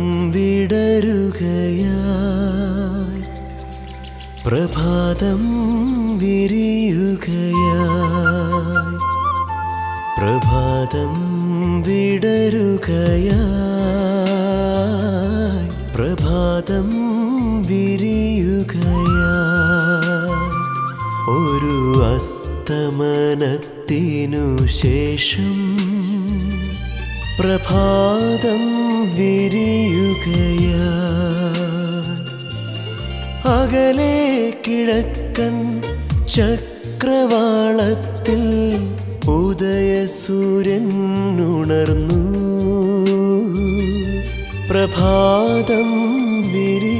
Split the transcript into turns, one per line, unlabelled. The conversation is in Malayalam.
വിടരുകയായി പ്രഭാതം വിരിയുകയായി പ്രഭാതം വിടരുകയായി പ്രഭാതം വിരിയുകയായി ഒരു അസ്തമനത്തിനു ശേഷം പ്രഭാതം വിരിയുകയാ അകലെ കിഴക്കൻ ചക്രവാളത്തിൽ ഉദയസൂര്യൻ ഉണർന്നു പ്രഭാതം വിരി